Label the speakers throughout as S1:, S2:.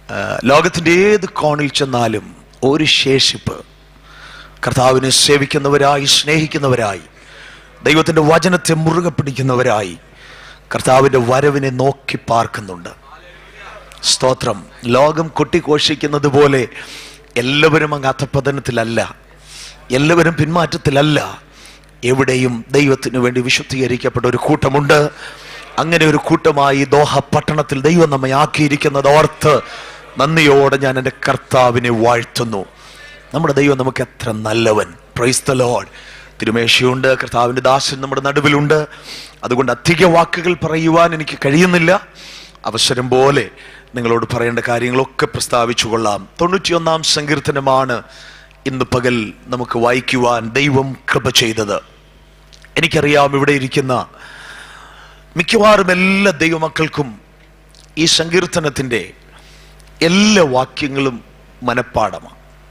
S1: ആ, ലോകത്തിൻ്റെ ഏത് കോണിൽ ചെന്നാലും ഒരു ശേഷിപ്പ് കർത്താവിനെ സേവിക്കുന്നവരായി സ്നേഹിക്കുന്നവരായി ദൈവത്തിൻ്റെ വചനത്തെ മുറുകെ പിടിക്കുന്നവരായി കർത്താവിൻ്റെ വരവിനെ നോക്കി പാർക്കുന്നുണ്ട് സ്തോത്രം ലോകം കൊട്ടിഘോഷിക്കുന്നത് പോലെ എല്ലാവരും അങ്ങ് അധപ്പതനത്തിലല്ല എല്ലാവരും പിന്മാറ്റത്തിലല്ല എവിടെയും ദൈവത്തിന് വേണ്ടി വിശുദ്ധീകരിക്കപ്പെട്ട ഒരു കൂട്ടമുണ്ട് അങ്ങനെ ഒരു കൂട്ടമായി ദോഹ പട്ടണത്തിൽ ദൈവം നമ്മെ ആക്കിയിരിക്കുന്നത് ഓർത്ത് നന്ദിയോടെ ഞാൻ എൻ്റെ കർത്താവിനെ വാഴ്ത്തുന്നു നമ്മുടെ ദൈവം നമുക്ക് എത്ര നല്ലവൻ പ്രൈസ് ദ ലോഡ് തിരുമേശയുണ്ട് കർത്താവിൻ്റെ ദാസൻ നമ്മുടെ നടുവിലുണ്ട് അതുകൊണ്ട് അധിക വാക്കുകൾ പറയുവാൻ എനിക്ക് കഴിയുന്നില്ല അവസരം പോലെ നിങ്ങളോട് പറയേണ്ട കാര്യങ്ങളൊക്കെ പ്രസ്താവിച്ചു കൊള്ളാം തൊണ്ണൂറ്റിയൊന്നാം സങ്കീർത്തനമാണ് ഇന്ന് പകൽ നമുക്ക് വായിക്കുവാൻ ദൈവം കൃപ ചെയ്തത് എനിക്കറിയാം ഇവിടെ ഇരിക്കുന്ന മിക്കവാറും എല്ലാ ദൈവമക്കൾക്കും ഈ സങ്കീർത്തനത്തിൻ്റെ എല്ലാ വാക്യങ്ങളും മനഃപ്പാടമാണ്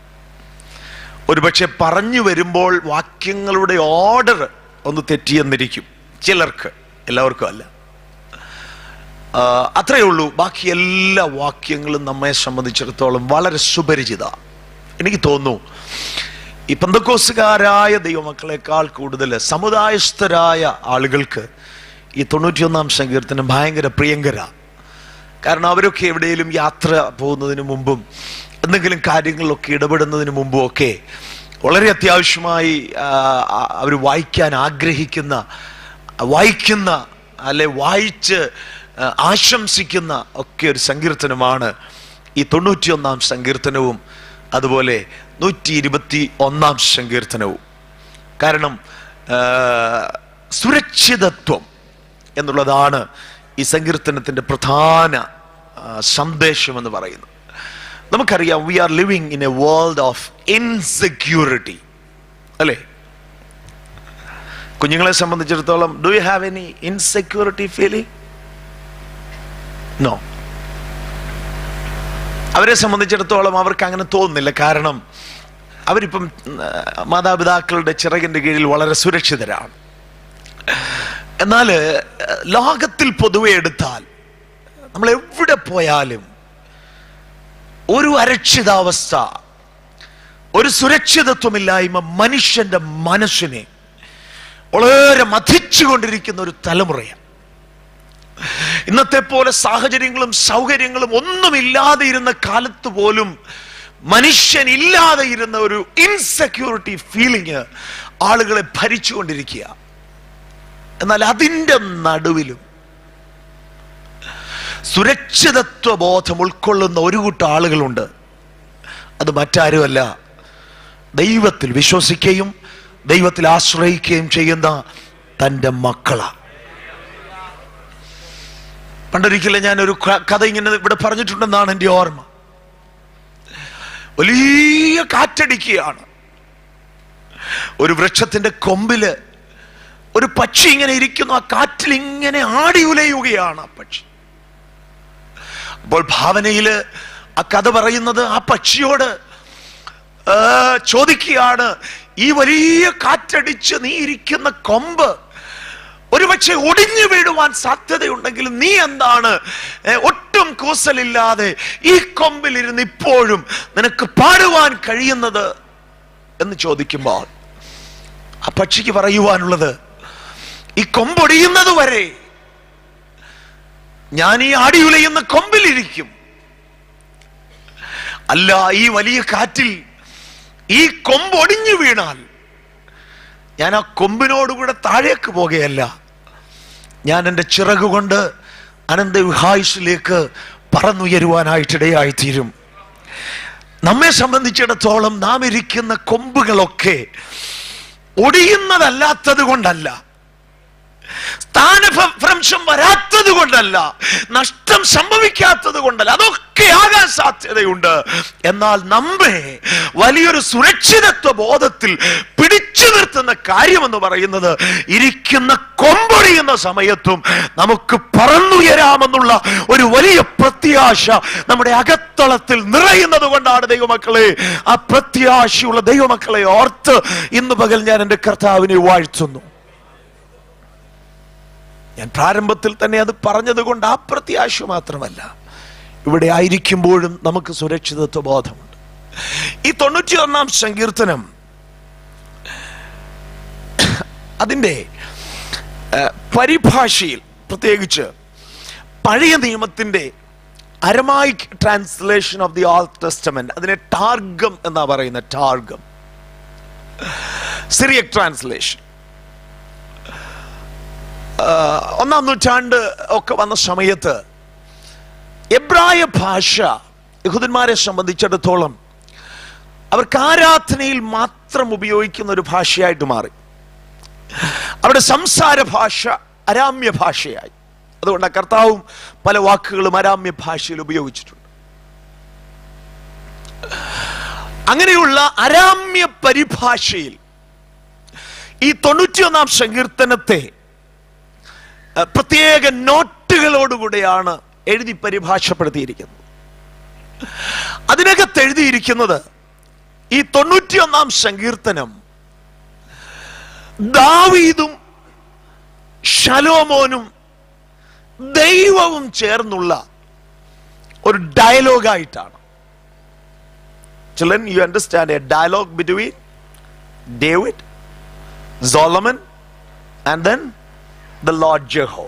S1: ഒരുപക്ഷെ പറഞ്ഞു വരുമ്പോൾ വാക്യങ്ങളുടെ ഓർഡർ ഒന്ന് തെറ്റിയെന്നിരിക്കും ചിലർക്ക് എല്ലാവർക്കും അല്ല ആ, അത്രയേ ഉള്ളൂ ബാക്കി എല്ലാ വാക്യങ്ങളും നമ്മെ സംബന്ധിച്ചിടത്തോളം വളരെ സുപരിചിത എനിക്ക് തോന്നുന്നു ഈ പന്തക്കോസുകാരായ ദൈവമക്കളെക്കാൾ കൂടുതൽ സമുദായസ്ഥരായ ആളുകൾക്ക് ഈ തൊണ്ണൂറ്റിയൊന്നാം സങ്കീർത്തനം ഭയങ്കര പ്രിയങ്കര കാരണം അവരൊക്കെ എവിടെയെങ്കിലും യാത്ര പോകുന്നതിന് മുമ്പും എന്തെങ്കിലും കാര്യങ്ങളിലൊക്കെ ഇടപെടുന്നതിന് മുമ്പും ഒക്കെ വളരെ അത്യാവശ്യമായി അവർ വായിക്കാൻ ആഗ്രഹിക്കുന്ന വായിക്കുന്ന അല്ലെ വായിച്ച് ആ, ആശംസിക്കുന്ന ഒക്കെ ഒരു സങ്കീർത്തനമാണ് ഈ തൊണ്ണൂറ്റിയൊന്നാം സങ്കീർത്തനവും അതുപോലെ നൂറ്റി ഇരുപത്തി ഒന്നാം സങ്കീർത്തനവും കാരണം ആ, സുരക്ഷിതത്വം എന്നുള്ളതാണ് ഈ സങ്കീർത്തനത്തിന്റെ പ്രധാന ആ, സന്ദേശം എന്ന് പറയുന്നത് നമുക്കറിയാം we are living in a world of insecurity അല്ലേ കുഞ്ഞുങ്ങളെ സംബന്ധിച്ചിടത്തോളം do you have any insecurity feeling no അവരെ സംബന്ധിച്ചിടത്തോളം അവർക്ക് അങ്ങനെ തോന്നുന്നില്ല കാരണം അവരിപ്പം ആ, മാതാപിതാക്കളുടെ ചിറകിന്റെ കീഴിൽ വളരെ സുരക്ഷിതരാണ് എന്നാൽ ലോകത്തിൽ പൊതുവെ എടുത്താൽ നമ്മൾ എവിടെ പോയാലും ഒരു അരക്ഷിതാവസ്ഥ ഒരു സുരക്ഷിതത്വമില്ലായ്മ മനുഷ്യന്റെ മനസ്സിനെ വളരെ മഥിച്ചുകൊണ്ടിരിക്കുന്ന ഒരു തലമുറയാണ് ഇന്നത്തെ പോലെ സാഹചര്യങ്ങളും സൗകര്യങ്ങളും ഒന്നുമില്ലാതെ ഇരുന്ന കാലത്ത് പോലും മനുഷ്യൻ ഇല്ലാതെ ഇരുന്ന ഒരു ഇൻസെക്യൂരിറ്റി ഫീലിംഗ് ആളുകളെ ഭരിച്ചുകൊണ്ടിരിക്കുക എന്നാൽ അതിൻ്റെ നടുവിലും സുരക്ഷിതത്വ ബോധം ഉൾക്കൊള്ളുന്ന ഒരു കൂട്ടം ആളുകളുണ്ട് അത് മറ്റാരുമല്ല ദൈവത്തിൽ വിശ്വസിക്കുകയും ദൈവത്തിൽ ആശ്രയിക്കുകയും ചെയ്യുന്ന തൻ്റെ മക്കളാണ് പണ്ടൊരിക്കലും ഞാൻ ഒരു കഥ ഇങ്ങനെ ഇവിടെ പറഞ്ഞിട്ടുണ്ടെന്നാണ് എൻ്റെ ഓർമ്മ വലിയ കാറ്റടിക്കുകയാണ് ഒരു വൃക്ഷത്തിന്റെ കൊമ്പില് ഒരു പക്ഷി ഇങ്ങനെ ഇരിക്കുന്നു ആ കാറ്റിൽ ഇങ്ങനെ ആടി ഉലയുകയാണ് ആ പക്ഷി അപ്പോൾ ഭാവനയില് ആ കഥ പറയുന്നത് ആ പക്ഷിയോട് ആ, ചോദിക്കുകയാണ് ഈ വലിയ കാറ്റടിച്ച് നീ ഇരിക്കുന്ന കൊമ്പ് ഒരുപക്ഷെ ഒടിഞ്ഞു വീഴുവാൻ സാധ്യതയുണ്ടെങ്കിലും നീ എന്താണ് ഏ, ഒട്ടും കൂസലില്ലാതെ ഈ കൊമ്പിൽ ഇരുന്ന് ഇപ്പോഴും നിനക്ക് പാടുവാൻ കഴിയുന്നത് എന്ന് ചോദിക്കുമ്പോൾ ആ പക്ഷിക്ക് പറയുവാനുള്ളത് ഈ കൊമ്പൊടിയുന്നത് വരെ ഞാൻ ഈ ആടിയുലയുന്ന കൊമ്പിലിരിക്കും അല്ല ഈ വലിയ കാറ്റിൽ ഈ കൊമ്പ് ഒടിഞ്ഞു വീണാൽ ഞാൻ ആ കൊമ്പിനോടുകൂടെ താഴേക്ക് പോകുകയല്ല ഞാൻ എൻ്റെ ചിറക് കൊണ്ട് അനന്ത വിഹായുസിലേക്ക് പറന്നുയരുവാനായിട്ടിടയായിത്തീരും നമ്മെ സംബന്ധിച്ചിടത്തോളം നാം ഇരിക്കുന്ന കൊമ്പുകളൊക്കെ ഒടിയുന്നതല്ലാത്തത് കൊണ്ടല്ല സ്ഥാനഭ്രംശം വരാത്തത് കൊണ്ടല്ല നഷ്ടം സംഭവിക്കാത്തത് കൊണ്ടല്ല അതൊക്കെ ആകാൻ സാധ്യതയുണ്ട് എന്നാൽ നമ്മെ വലിയൊരു സുരക്ഷിതത്വ ബോധത്തിൽ പിടിച്ചു നിർത്തുന്ന കാര്യമെന്ന് പറയുന്നത് ഇരിക്കുന്ന കൊമ്പൊടിയുന്ന സമയത്തും നമുക്ക് പറന്നുയരാമെന്നുള്ള ഒരു വലിയ പ്രത്യാശ നമ്മുടെ അകത്തളത്തിൽ നിറയുന്നത് കൊണ്ടാണ് ദൈവമക്കളെ ആ പ്രത്യാശയുള്ള ദൈവമക്കളെ ഓർത്ത് ഇന്ന് പകൽ ഞാൻ എൻ്റെ കർത്താവിനെ വാഴ്ത്തുന്നു ഞാൻ പ്രാരംഭത്തിൽ തന്നെ അത് പറഞ്ഞത് കൊണ്ട് ആ പ്രത്യാശ മാത്രമല്ല ഇവിടെ ആയിരിക്കുമ്പോഴും നമുക്ക് സുരക്ഷിതത്വ ബോധമുണ്ട് ഈ തൊണ്ണൂറ്റി ഒന്നാം സങ്കീർത്തനം അതിൻ്റെ ഏഹ്, പരിഭാഷയിൽ പ്രത്യേകിച്ച് പഴയ നിയമത്തിൻ്റെ Aramaic translation of the Old Testament അതിനെ ടാർഗം എന്നാ പറയുന്ന ടാർഗം സിറിയക് ട്രാൻസ്ലേഷൻ ഒന്നാം നൂറ്റാണ്ട് ഒക്കെ വന്ന സമയത്ത് എബ്രായ ഭാഷ യഹൂദന്മാരെ സംബന്ധിച്ചിടത്തോളം അവർക്ക് ആരാധനയിൽ മാത്രം ഉപയോഗിക്കുന്ന ഒരു ഭാഷയായിട്ട് മാറി അവിടെ സംസാര ഭാഷ അരാമ്യ ഭാഷയായി അതുകൊണ്ട് കർത്താവും പല വാക്കുകളും അരാമ്യ ഭാഷയിൽ ഉപയോഗിച്ചിട്ടുണ്ട് അങ്ങനെയുള്ള അരാമ്യ പരിഭാഷയിൽ ഈ തൊണ്ണൂറ്റിയൊന്നാം സങ്കീർത്തനത്തെ അഹ്, പ്രത്യേക നോട്ടുകളോടുകൂടെയാണ് എഴുതി പരിഭാഷപ്പെടുത്തിയിരിക്കുന്നത് അതിനകത്ത് എഴുതിയിരിക്കുന്നത് ഈ തൊണ്ണൂറ്റിയൊന്നാം സങ്കീർത്തനം ദാവീദും ശലോമോനും ദൈവവും ചേർന്നുള്ള ഒരു ഡയലോഗായിട്ടാണ് ചിലൻ you understand a dialogue between David Solomon and then the Lord Jehovah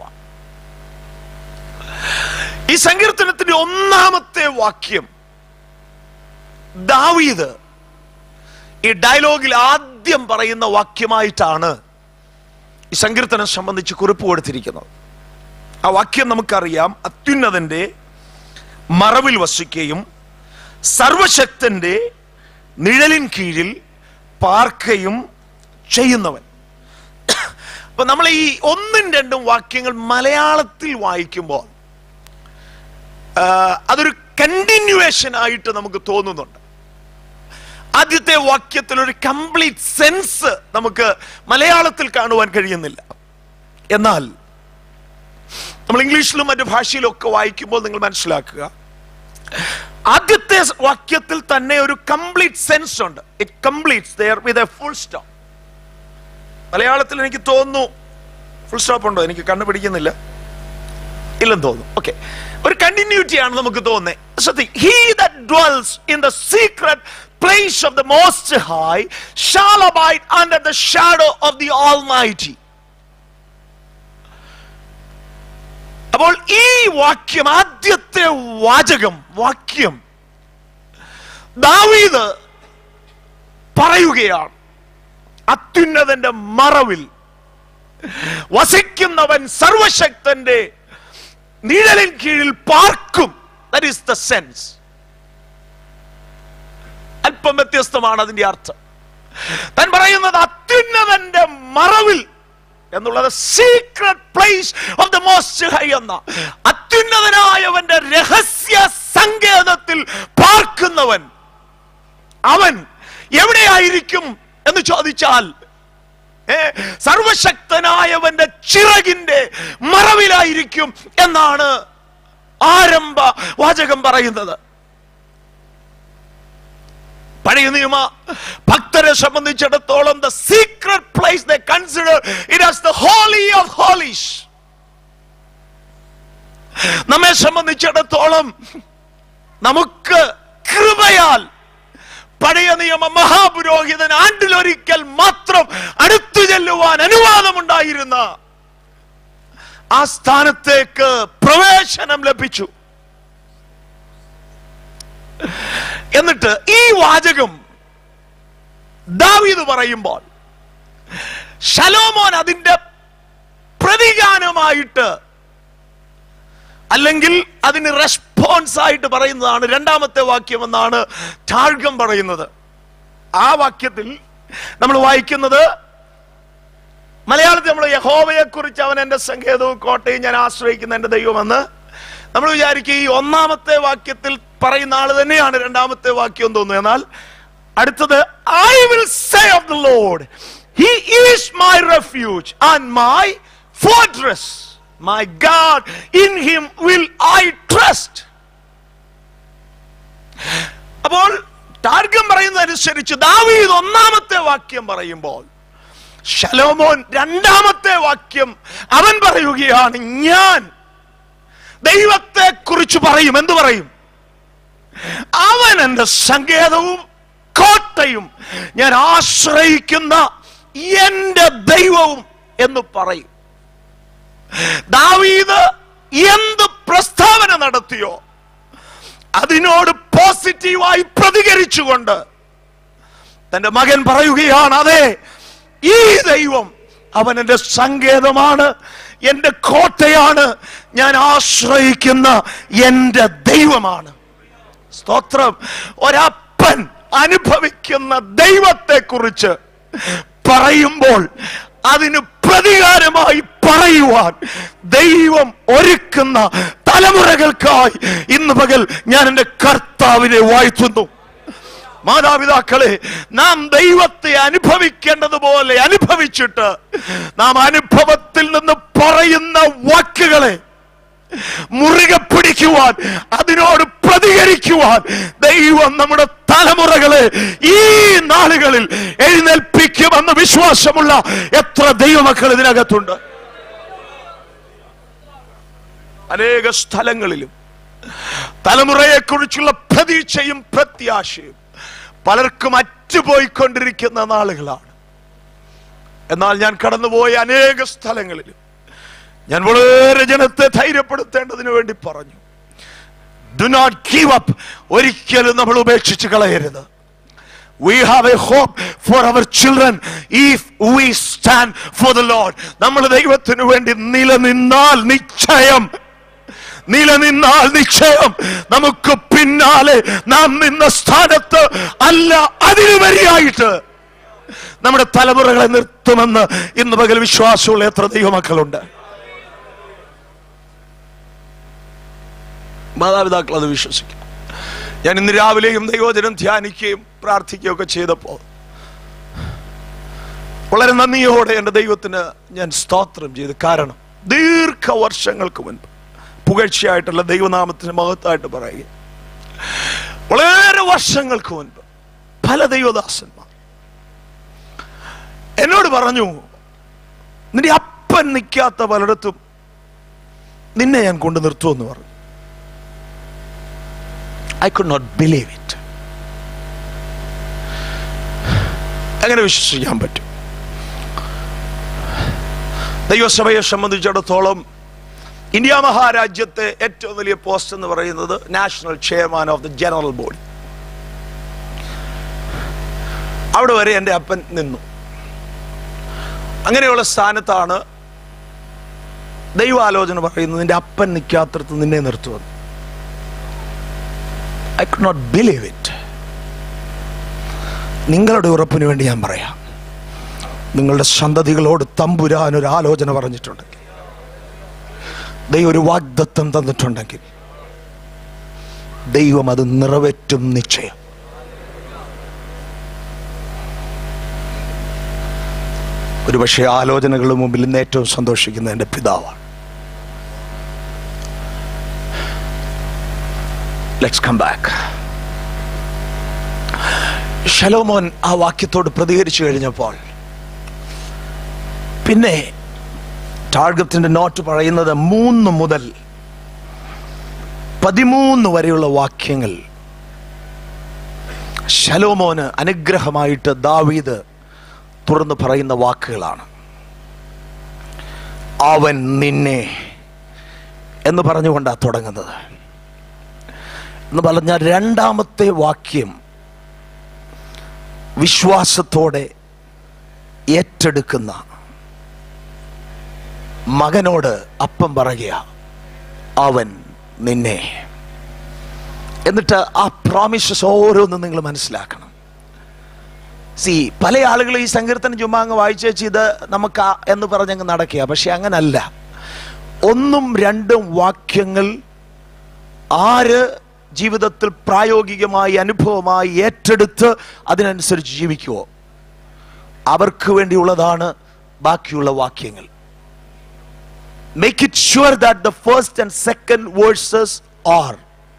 S1: ഈ സങ്കീർത്തനത്തിന്റെ ഒന്നാമത്തെ വാക്യം ദാവീദ് ഈ ഡയലോഗിൽ ആദ്യം പറയുന്ന വാക്യമായിട്ടാണ് ഈ സങ്കീർത്തനം സംബന്ധിച്ച് കുറിപ്പ് കൊടുത്തിരിക്കുന്നത് ആ വാക്യം നമുക്കറിയാം അത്യുന്നതന്റെ മറവിൽ വസിക്കുകയും സർവശക്തന്റെ നിഴലിൻ കീഴിൽ പാർക്കയും ചെയ്യുന്നവൻ അപ്പൊ നമ്മൾ ഈ ഒന്നും രണ്ടും വാക്യങ്ങൾ മലയാളത്തിൽ വായിക്കുമ്പോൾ ആ, അതൊരു കണ്ടിന്യൂവേഷൻ ആയിട്ട് നമുക്ക് തോന്നുന്നുണ്ട് ആദ്യത്തെ വാക്യത്തിൽ ഒരു കംപ്ലീറ്റ് സെൻസ് നമുക്ക് മലയാളത്തിൽ കാണുവാൻ കഴിയുന്നില്ല എന്നാൽ നമ്മൾ ഇംഗ്ലീഷിലും മറ്റു ഭാഷയിലും ഒക്കെ വായിക്കുമ്പോൾ നിങ്ങൾ മനസ്സിലാക്കുക ആദ്യത്തെ വാക്യത്തിൽ തന്നെ ഒരു കംപ്ലീറ്റ് സെൻസ് ഉണ്ട് it completes there with a full stop മലയാളത്തിൽ എനിക്ക് തോന്നുന്നു ഫുൾ സ്റ്റോപ്പ് ഉണ്ടോ എനിക്ക് കണ്ടുപിടിക്കുന്നില്ല ഇല്ലെന്ന് തോന്നുന്നു ഓക്കെ ഒരു കണ്ടിന്യൂറ്റി ആണ് നമുക്ക് തോന്നുന്നത് ശ്രദ്ധി he that dwells in the secret place of the most high shall abide under the shadow of the almighty അപ്പോൾ ഈ വാക്യം ആദ്യത്തെ വാചകം വാക്യം ദാവീദ് പറയുകയാണ് അത്യുന്നതന്റെ മറവിൽ വസിക്കുന്നവൻ സർവശക്തന്റെ നിഴലിൻ കീഴിൽ പാർക്കും ദറ്റ് ഈസ് ദ സെൻസ് അല്പം വ്യത്യസ്തമാണ് അതിന്റെ അർത്ഥം താൻ പറയുന്നത് അത്യുന്നതന്റെ മറവിൽ എന്നുള്ളത് secret place of the most high എന്ന അത്യുന്നതനായവന്റെ രഹസ്യ സങ്കേതത്തിൽ പാർക്കുന്നവൻ അവൻ എവിടെയായിരിക്കും എന്ന് ചോദിച്ചാൽ ഏ, സർവശക്തനായവന്റെ ചിറകിന്റെ മറവിലായിരിക്കും എന്നാണ് ആരംഭ വാചകം പറയുന്നത് പഴയ നിയമ ഭക്തരെ സംബന്ധിച്ചിടത്തോളം the secret place the consider it as the holy of holies നമ്മെ സംബന്ധിച്ചിടത്തോളം നമുക്ക് കൃപയാൽ പഴയ നിയമ മഹാപുരോഹിതൻ ആണ്ടിലൊരിക്കൽ മാത്രം അടുത്തു ചെല്ലുവാൻ അനുവാദമുണ്ടായിരുന്ന ആ സ്ഥാനത്തേക്ക് പ്രവേശനം ലഭിച്ചു എന്നിട്ട് ഈ വാചകം ദാവീദ് പറയുമ്പോൾ ശലോമോൻ അതിന്റെ പ്രതിഗാനമായിട്ട് അല്ലെങ്കിൽ അതിന് റെസ്പോൺസ് ആയിട്ട് പറയുന്നതാണ് രണ്ടാമത്തെ വാക്യം എന്നാണ് ടാർഗം പറയുന്നത് ആ വാക്യത്തിൽ നമ്മൾ വായിക്കുന്നത് മലയാളത്തിൽ നമ്മൾ യഹോവയെ കുറിച്ച് അവൻ എന്റെ സങ്കേതവും കോട്ടയും ഞാൻ ആശ്രയിക്കുന്ന എന്റെ ദൈവമെന്ന് നമ്മൾ വിചാരിക്കും ഈ ഒന്നാമത്തെ വാക്യത്തിൽ പറയുന്ന ആള് തന്നെയാണ് രണ്ടാമത്തെ വാക്യം എന്ന് തോന്നുന്നു എന്നാൽ അടുത്തത് I will say of the Lord he is my refuge and my fortress my God in him will I trust അപ്പോൾ ടാർഗം പറയുന്നതനുസരിച്ച് ദാവീദ് ഒന്നാമത്തെ വാക്യം പറയുമ്പോൾ ശലോമോൻ രണ്ടാമത്തെ വാക്യം അവൻ പറയുകയാണ് ഞാൻ ദൈവത്തെ കുറിച്ച് പറയും എന്തു പറയും അവൻ എന്റെ സങ്കേതവും കോട്ടയും ഞാൻ ആശ്രയിക്കുന്ന എന്റെ ദൈവവും എന്ന് പറയും ദാവീദ് എന്ത് പ്രസ്താവന നടത്തിയോ അതിനോട് പോസിറ്റീവായി പ്രതികരിച്ചുകൊണ്ട് തന്റെ മകൻ പറയുകയാണ് അതെ ഈ ദൈവം അവൻ എന്റെ സങ്കേതമാണ് എന്റെ കോട്ടയാണ് ഞാൻ ആശ്രയിക്കുന്ന എന്റെ ദൈവമാണ് സ്തോത്രം ഒരപ്പൻ അനുഭവിക്കുന്ന ദൈവത്തെ കുറിച്ച് പറയുമ്പോൾ അതിന് പ്രതികാരമായി പറയുവാൻ ദൈവം ഒരുക്കുന്ന തലമുറകൾക്കായി ഇന്ന് പകൽ ഞാൻ എൻ്റെ കർത്താവിനെ വാഴ്ത്തുന്നു മാതാപിതാക്കളെ നാം ദൈവത്തെ അനുഭവിക്കേണ്ടതുപോലെ അനുഭവിച്ചിട്ട് നാം അനുഭവത്തിൽ നിന്ന് പറയുന്ന വാക്കുകളെ മുറുകെ പിടിക്കുവാൻ അതിനോട് പ്രതികരിക്കുവാൻ ദൈവം നമ്മുടെ തലമുറകളെ ഈ നാളുകളിൽ എഴുന്നേൽപ്പിക്കുമെന്ന് വിശ്വാസമുള്ള എത്ര ദൈവമക്കൾ ഇതിനകത്തുണ്ട് അനേക സ്ഥലങ്ങളിലും തലമുറയെ കുറിച്ചുള്ള പ്രതീക്ഷയും പ്രത്യാശയും പലർക്കും അറ്റുപോയിക്കൊണ്ടിരിക്കുന്ന നാളുകളാണ് എന്നാൽ ഞാൻ കടന്നുപോയ അനേക സ്ഥലങ്ങളിലും ഞാൻ വളരെ ജനത്തെ ധൈര്യപ്പെടുത്തേണ്ടതിന് വേണ്ടി പറഞ്ഞു ഡു നോട്ട് ഗീവ് അപ്പ് ഒരിക്കലും നമ്മൾ ഉപേക്ഷിച്ച് കളയരുത് We have a hope for our children if we stand for the Lord. നമ്മൾ ദൈവത്തിന് വേണ്ടി നിലനിന്നാൽ നിശ്ചയം നിലനിന്നാൽ നിശ്ചയം നമുക്ക് പിന്നാലെ നാം നിന്ന സ്ഥാനത്ത് അല്ല അതിനുവരിയായിട്ട് നമ്മുടെ തലമുറകളെ നിർത്തുമെന്ന് ഇന്ന് പകൽ വിശ്വാസമുള്ള എത്ര ദൈവമക്കളുണ്ട് മാതാപിതാക്കൾ അത് വിശ്വസിക്കും ഞാൻ ഇന്ന് രാവിലെയും ദൈവജനം ധ്യാനിക്കുകയും പ്രാർത്ഥിക്കുകയും ഒക്കെ ചെയ്തപ്പോൾ വളരെ നന്ദിയോടെ എൻ്റെ ദൈവത്തിന് ഞാൻ സ്തോത്രം ചെയ്തു കാരണം ദീർഘവർഷങ്ങൾക്ക് മുൻപ് പുകഴ്ചയായിട്ടുള്ള ദൈവനാമത്തിന് മഹത്തായിട്ട് പറയുക വളരെ വർഷങ്ങൾക്ക് മുൻപ് പല ദൈവദാസന്മാർ എന്നോട് പറഞ്ഞു നിന്റെ അപ്പൻ നിൽക്കാത്ത പലയിടത്തും നിന്നെ ഞാൻ കൊണ്ടു നിർത്തുമെന്ന് പറഞ്ഞു I could not believe it എങ്ങനെ വിശ്വസിക്കാൻ പറ്റും ദൈവസഭയെ സംബന്ധിച്ചിടത്തോളം ഇന്ത്യ മഹാരാജ്യത്തെ ഏറ്റവും വലിയ പോസ്റ്റ് എന്ന് പറയുന്നത് national chairman of the general body അവിടെ വരെ എൻ്റെ അപ്പൻ നിന്നു അങ്ങനെയുള്ള സ്ഥാനത്താണ് ദൈവാലോചന പറയുന്നത് നിന്റെ അപ്പൻ നിൽക്കാത്തടത്ത് നിന്നെ നിർത്തുവന്നു I could not believe it നിങ്ങളുടെ ഉറപ്പിന് വേണ്ടി ഞാൻ പറയാം നിങ്ങളുടെ സന്തതികളോട് തമ്പുരാൻ ഒരു ആലോചന പറഞ്ഞിട്ടുണ്ടെങ്കിൽ ദൈവം ഒരു വാഗ്ദത്വം തന്നിട്ടുണ്ടെങ്കിൽ ദൈവം അത് നിറവേറ്റും നിശ്ചയം ഒരുപക്ഷെ ആലോചനകളുടെ മുമ്പിൽ ഇന്ന് ഏറ്റവും സന്തോഷിക്കുന്ന എൻ്റെ പിതാവാണ് ലെറ്റ്സ് കം ബാക്ക് ശലോമോൻ ആ വാക്യത്തോട് പ്രതികരിച്ചു കഴിഞ്ഞപ്പോൾ പിന്നെ ടാർഗത്തിന്റെ നോട്ട് പറയുന്നത് മൂന്ന് മുതൽ പതിമൂന്ന് വരെയുള്ള വാക്യങ്ങൾ ശലോമോന് അനുഗ്രഹമായിട്ട് ദാവീദ് തുറന്ന് പറയുന്ന വാക്കുകളാണ് അവൻ നിന്നെ എന്ന് പറഞ്ഞുകൊണ്ടാണ് തുടങ്ങുന്നത് എന്ന് പറഞ്ഞ രണ്ടാമത്തെ വാക്യം വിശ്വാസത്തോടെ ഏറ്റെടുക്കുന്ന മകനോട് അപ്പം പറയുക അവൻ നിന്നെ എന്നിട്ട് ആ പ്രോമിസസ് ഓരോന്നും നിങ്ങൾ മനസ്സിലാക്കണം സി പല ആളുകൾ ഈ സങ്കീർത്തനം ചുമ്മാ അങ്ങ് വായിച്ചേച്ച് ഇത് നമുക്ക് ആ എന്ന് പറഞ്ഞങ്ങ് നടക്കുക പക്ഷെ അങ്ങനല്ല ഒന്നും രണ്ടും വാക്യങ്ങൾ ആര് ജീവിതത്തിൽ പ്രായോഗികമായി അനുഭവമായി ഏറ്റെടുത്ത് അതിനനുസരിച്ച് ജീവിക്കുവോ അവർക്ക് വേണ്ടിയുള്ളതാണ് ബാക്കിയുള്ള വാക്യങ്ങൾ make it sure that the first and second verses are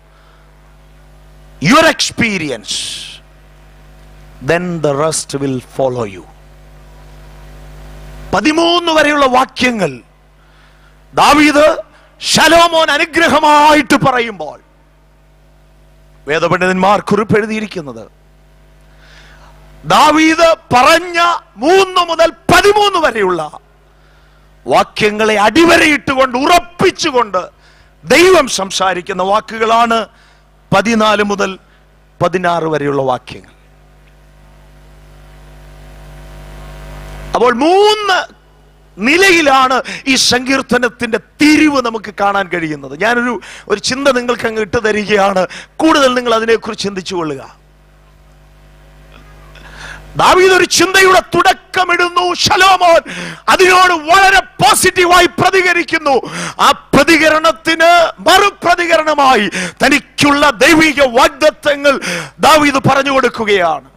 S1: your experience then the rest will follow you പതിമൂന്ന് വരെയുള്ള വാക്യങ്ങൾ ദാവീദ് ശലോമോൻ അനുഗ്രഹമായിട്ട് പറയുമ്പോൾ വേദപണ്ഡിതന്മാർ കുറിപ്പെഴുതിയിരിക്കുന്നത് ദാവീദ് പറഞ്ഞ മൂന്ന് മുതൽ പതിമൂന്ന് വരെയുള്ള വാക്യങ്ങളെ അടിവരയിട്ടുകൊണ്ട് ഉറപ്പിച്ചുകൊണ്ട് ദൈവം സംസാരിക്കുന്ന വാക്കുകളാണ് പതിനാല് മുതൽ പതിനാറ് വരെയുള്ള വാക്യങ്ങൾ അപ്പോൾ മൂന്ന് നിലയിലാണ് ഈ സങ്കീർത്തനത്തിന്റെ തിരിവ് നമുക്ക് കാണാൻ കഴിയുന്നത് ഞാനൊരു ഒരു ചിന്ത നിങ്ങൾക്ക് അങ്ങ് ഇട്ടു തരികയാണ് കൂടുതൽ നിങ്ങൾ അതിനെക്കുറിച്ച് ചിന്തിച്ചു കൊള്ളുക ദാവീദ് ഒരു ചിന്തയുടെ തുടക്കമിടുന്നു ശലോമോൻ അതിനോട് വളരെ പോസിറ്റീവായി പ്രതികരിക്കുന്നു ആ പ്രതികരണത്തിന് മറുപ്രതികരണമായി തനിക്കുള്ള ദൈവിക വാഗ്ദത്തങ്ങൾ ദാവീദ് പറഞ്ഞു കൊടുക്കുകയാണ്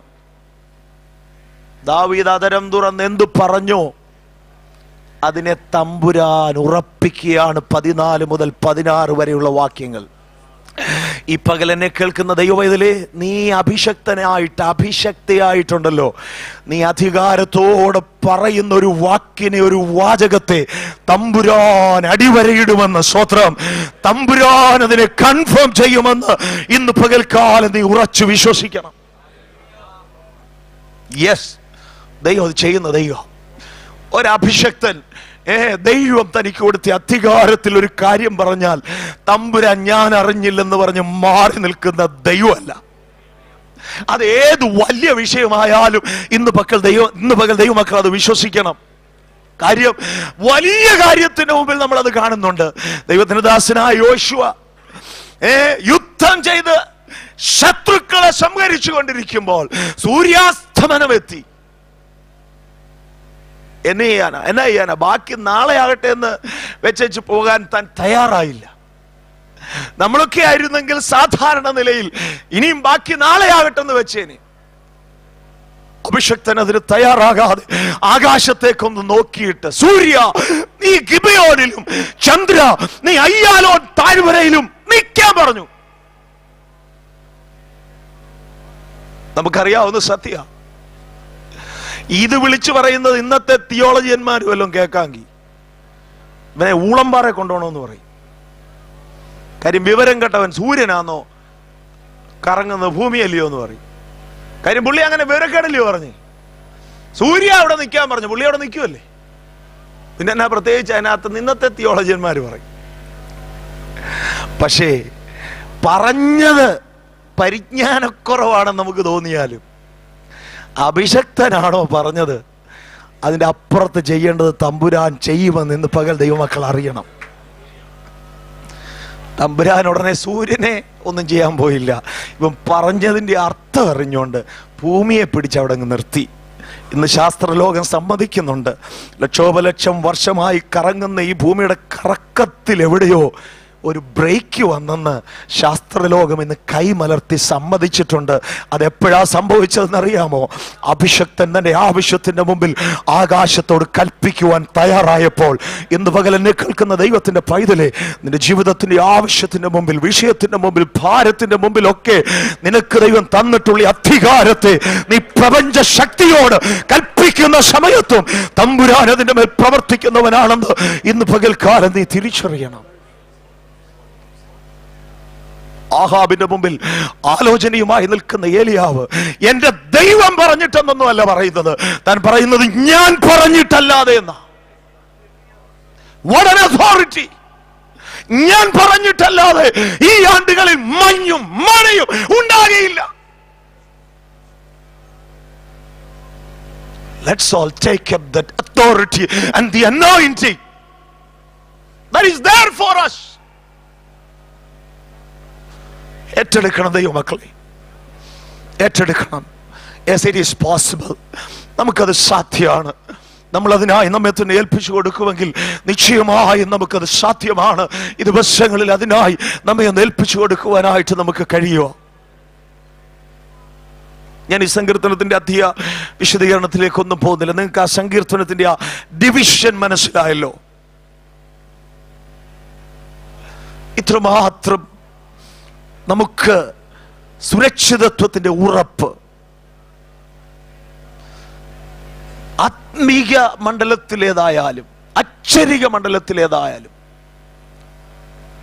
S1: ദാവീദ് അതരം തുറന്ന് എന്തു പറഞ്ഞോ അതിനെ തമ്പുരാൻ ഉറപ്പിക്കുകയാണ് പതിനാല് മുതൽ പതിനാറ് വരെയുള്ള വാക്യങ്ങൾ ഈ പകൽ എന്നെ കേൾക്കുന്ന ദൈവവൈതലേ നീ അഭിഷക്തനായിട്ട് അഭിഷക്തയായിട്ടുണ്ടല്ലോ നീ അധികാരത്തോടെ പറയുന്ന ഒരു വാക്കിനെ ഒരു വാചകത്തെ തമ്പുരാൻ അടിവരയിടുമെന്ന് സ്വത്രം തമ്പുരാൻ അതിനെ കൺഫേം ചെയ്യുമെന്ന് ഇന്ന് പകൽക്കാലം നീ ഉറച്ചു വിശ്വസിക്കണം യെസ് ദൈവം അത് ചെയ്യുന്ന ദൈവം ഒരഭിഷക്തൻ ഏ ദൈവം തനിക്ക് കൊടുത്ത അധികാരത്തിൽ ഒരു കാര്യം പറഞ്ഞാൽ തമ്പുരാൻ ഞാൻ അറിഞ്ഞില്ലെന്ന് പറഞ്ഞ് മാറി നിൽക്കുന്ന ദൈവമല്ല അത് ഏത് വലിയ വിഷയമായാലും ഇന്ന് പക്കൽ ദൈവം ഇന്ന് പകൽ ദൈവമക്കൾ അത് വിശ്വസിക്കണം കാര്യം വലിയ കാര്യത്തിന് മുമ്പിൽ നമ്മൾ അത് കാണുന്നുണ്ട് ദൈവത്തിന് ദാസനായ യോശുവ ഏ യുദ്ധം ചെയ്ത് ശത്രുക്കളെ സംഹരിച്ചു കൊണ്ടിരിക്കുമ്പോൾ സൂര്യാസ്തമനമെത്തി എന്നെ ചെയ്യാനാ എന്നാ ചെയ്യാനാ ബാക്കി നാളെ ആകട്ടെ എന്ന് വെച്ചു പോകാൻ താൻ തയ്യാറായില്ല നമ്മളൊക്കെ ആയിരുന്നെങ്കിൽ സാധാരണ നിലയിൽ ഇനിയും ബാക്കി നാളെ ആകട്ടെ എന്ന് വെച്ചേനെ അഭിഷക്തൻ അതിന് തയ്യാറാകാതെ ആകാശത്തേക്കൊന്ന് നോക്കിയിട്ട് സൂര്യ നീ ഗിബയോനിലും ചന്ദ്ര നീ അയ്യാലോൻ താഴ്വരയിലും നിൽക്കാൻ പറഞ്ഞു നമുക്കറിയാവുന്ന സത്യ ഇത് വിളിച്ചു പറയുന്നത് ഇന്നത്തെ തിയോളജിയന്മാർ വല്ലതും കേൾക്കാമെങ്കിൽ ഇവനെ ഊളംപാറെ കൊണ്ടുപോകണമെന്ന് പറയും കാര്യം വിവരം കേട്ടവൻ സൂര്യനാന്നോ കറങ്ങുന്നത് ഭൂമിയല്ലയോ എന്ന് പറയും കാര്യം പുള്ളി അങ്ങനെ വിവരക്കേടല്ലയോ പറഞ്ഞ് സൂര്യ അവിടെ നിൽക്കാൻ പറഞ്ഞു പുള്ളി അവിടെ നിൽക്കുമല്ലേ പിന്നെ എന്നാ പ്രത്യേകിച്ച് അതിനകത്ത് ഇന്നത്തെ തിയോളജിയന്മാർ പറയും പക്ഷേ പറഞ്ഞത് പരിജ്ഞാനക്കുറവാണെന്ന് നമുക്ക് തോന്നിയാലും അഭിഷക്തനാണോ പറഞ്ഞത് അതിന്റെ അപ്പുറത്ത് ചെയ്യേണ്ടത് തമ്പുരാൻ ചെയ്യുമെന്ന് ഇന്ന് പകൽ ദൈവമക്കൾ അറിയണം തമ്പുരാൻ ഉടനെ സൂര്യനെ ഒന്നും ചെയ്യാൻ പോയില്ല ഇവൻ പറഞ്ഞതിന്റെ അർത്ഥം അറിഞ്ഞുകൊണ്ട് ഭൂമിയെ പിടിച്ച് അവിടെ അങ്ങ് നിർത്തി ഇന്ന് ശാസ്ത്രലോകം സമ്മതിക്കുന്നുണ്ട് ലക്ഷോപലക്ഷം വർഷമായി കറങ്ങുന്ന ഈ ഭൂമിയുടെ കറക്കത്തിൽ എവിടെയോ ഒരു ബ്രേക്ക് വന്നെന്ന് ശാസ്ത്രലോകം ഇന്ന് കൈമലർത്തി സമ്മതിച്ചിട്ടുണ്ട് അതെപ്പോഴാ സംഭവിച്ചതെന്ന് അറിയാമോ അഭിഷക്തൻ തന്റെ ആവശ്യത്തിന്റെ മുമ്പിൽ ആകാശത്തോട് കൽപ്പിക്കുവാൻ തയ്യാറായപ്പോൾ ഇന്ന് പകൽ എന്നെ കേൾക്കുന്ന ദൈവത്തിന്റെ പൈതലെ നിന്റെ ജീവിതത്തിന്റെ ആവശ്യത്തിന്റെ മുമ്പിൽ വിഷയത്തിന്റെ മുമ്പിൽ ഭാരത്തിന്റെ മുമ്പിലൊക്കെ നിനക്ക് ദൈവം തന്നിട്ടുള്ള ഈ അധികാരത്തെ നീ പ്രപഞ്ച ശക്തിയോട് കൽപ്പിക്കുന്ന സമയത്തും തമ്പുരാൻ അതിന്റെ മേൽ പ്രവർത്തിക്കുന്നവനാണെന്ന് ഇന്ന് പകൽക്കാലം നീ തിരിച്ചറിയണം ആഹാബിന്റെ മുമ്പിൽ ആലോചനയുമായി നിൽക്കുന്ന ഏലിയാവ് എന്റെ ദൈവം പറഞ്ഞിട്ടെന്നൊന്നും അല്ല പറയുന്നത് താൻ പറയുന്നത് ഞാൻ പറഞ്ഞിട്ടല്ലാതെ എന്നാ What an authority! ഞാൻ പറഞ്ഞിട്ടല്ലാതെ ഈ ആണ്ടുകളിൽ മഞ്ഞും മഴയും ഉണ്ടാകുകയില്ല Let's all take up that authority and the anointing that is there for us. ഏറ്റെടുക്കണം ദൈവമക്കളെ ഏറ്റെടുക്കണം എസ് ഇറ്റ് ഈസ് പോസിബിൾ നമുക്കത് സാധ്യമാണ് നമ്മൾ അതിനായി നമ്മെ തന്നെ ഏൽപ്പിച്ചു കൊടുക്കുമെങ്കിൽ നിശ്ചയമായും നമുക്കത് സാധ്യമാണ് ഈ ദിവസങ്ങളിൽ അതിനായി നമ്മെ ഒന്ന് ഏൽപ്പിച്ചു കൊടുക്കുവാനായിട്ട് നമുക്ക് കഴിയുമോ ഞാൻ ഈ സങ്കീർത്തനത്തിന്റെ അധിക വിശദീകരണത്തിലേക്കൊന്നും പോകുന്നില്ല നിങ്ങൾക്ക് ആ സങ്കീർത്തനത്തിന്റെ ആ ഡിവിഷൻ മനസ്സിലായല്ലോ ഇത്രമാത്രം നമുക്ക് സുരക്ഷിതത്വത്തിന്റെ ഉറപ്പ് ആത്മീക മണ്ഡലത്തിലേതായാലും അക്ഷരിക മണ്ഡലത്തിലേതായാലും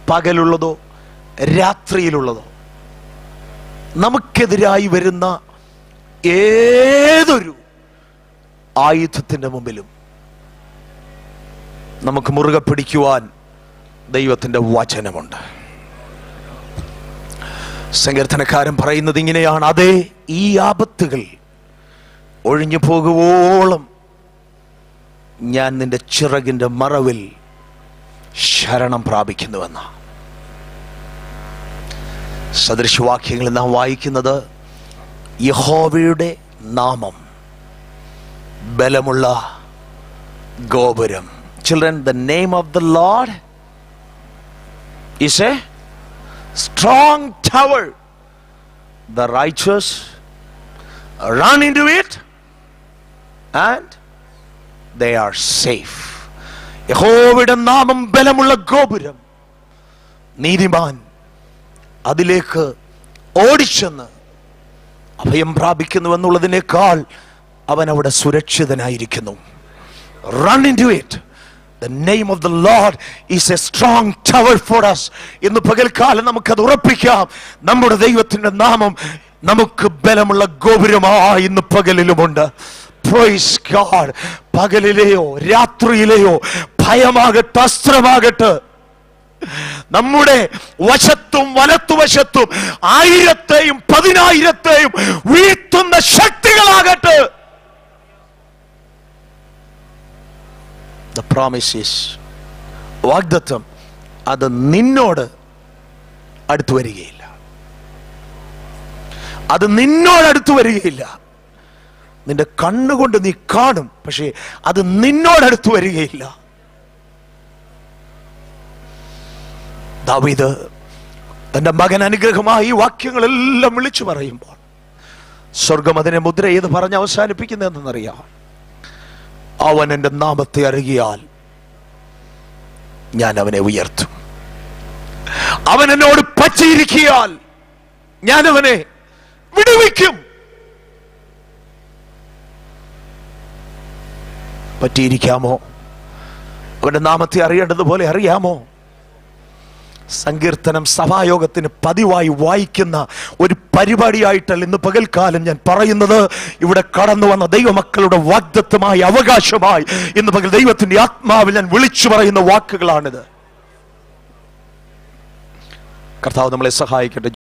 S1: പകലുള്ളതോ രാത്രിയിലുള്ളതോ നമുക്കെതിരായി വരുന്ന ഏതൊരു ആയുധത്തിന്റെ മുമ്പിലും നമുക്ക് മുറുകെ പിടിക്കുവാൻ ദൈവത്തിന്റെ വചനമുണ്ട് സങ്കീർത്തനക്കാരൻ പറയുന്നത് ഇങ്ങനെയാണ് അതെ ഈ ആപത്തുകൾ ഒഴിഞ്ഞു പോകുവോളം ഞാൻ നിന്റെ ചിറകിന്റെ മറവിൽ ശരണം പ്രാപിക്കുന്നുവെന്ന സദൃശവാക്യങ്ങളിൽ നാം വായിക്കുന്നത് യഹോവയുടെ നാമം ബലമുള്ള ഗോപുരം children the name of the Lord is a strong tower. The righteous run into it and they are safe. യഹോവയുടെ നാമം ബലമുള്ള ഗോപുരം നീതിമാൻ അതിലേക്ക് ഓടിച്ചെന്ന് അഭയം പ്രാപിക്കുന്നു എന്നുള്ളതിനേക്കാൾ അവൻ അവിടെ സുരക്ഷിതനായിരിക്കുന്നു run into it the name of the Lord is a strong tower for us ഇന്ന് പകൽക്കാലം നമുക്കത് ഉറപ്പിക്കാം നമ്മുടെ ദൈവത്തിന്റെ നാമം നമുക്ക് ബലമുള്ള ഗോപുരമായി ഇന്ന് പകലിലുമുണ്ട് Praise God. പകലിലെയോ രാത്രിയിലെയോ ഭയമാകട്ടെ അസ്ത്രമാകട്ടെ നമ്മുടെ വശത്തും വലത്തുവശത്തും ആയിരത്തെയും പതിനായിരത്തെയും വീഴ്ത്തുന്ന ശക്തികളാകട്ടെ ദ പ്രോമിസസ് വാഗ്ദത്വം അത് നിന്നോട് അടുത്തു വരികയില്ല അത് നിന്നോട് അടുത്തു വരികയില്ല നിന്റെ കണ്ണുകൊണ്ട് നീ കാണും പക്ഷേ അത് നിന്നോട് അടുത്തു വരികയില്ല ദാവീദ് തന്റെ മകൻ അനുഗ്രഹമായി ഈ വാക്യങ്ങളെല്ലാം വിളിച്ചു പറയുമ്പോൾ സ്വർഗം അതിനെ മുദ്ര ചെയ്ത് പറഞ്ഞ് അവസാനിപ്പിക്കുന്നതെന്നറിയാം അവൻ എൻ്റെ നാമത്തെ അറികിയാൽ ഞാൻ അവനെ ഉയർത്തും അവൻ എന്നോട് പറ്റിയിരിക്കിയാൽ ഞാൻ അവനെ വിടുവിക്കും പറ്റിയിരിക്കാമോ അവന്റെ നാമത്തെ അറിയേണ്ടതുപോലെ അറിയാമോ സങ്കീർത്തനം സഭായോഗത്തിന് പതിവായി വായിക്കുന്ന ഒരു പരിപാടിയായിട്ടല്ല ഇന്ന് പകൽക്കാലം ഞാൻ പറയുന്നത് ഇവിടെ കടന്നു വന്ന ദൈവമക്കളുടെ വാഗ്ദത്വമായി അവകാശമായി ഇന്ന് പകൽ ദൈവത്തിന്റെ ആത്മാവിൽ ഞാൻ വിളിച്ചു പറയുന്ന വാക്കുകളാണിത് കർത്താവ് നമ്മളെ സഹായിക്കട്ടെ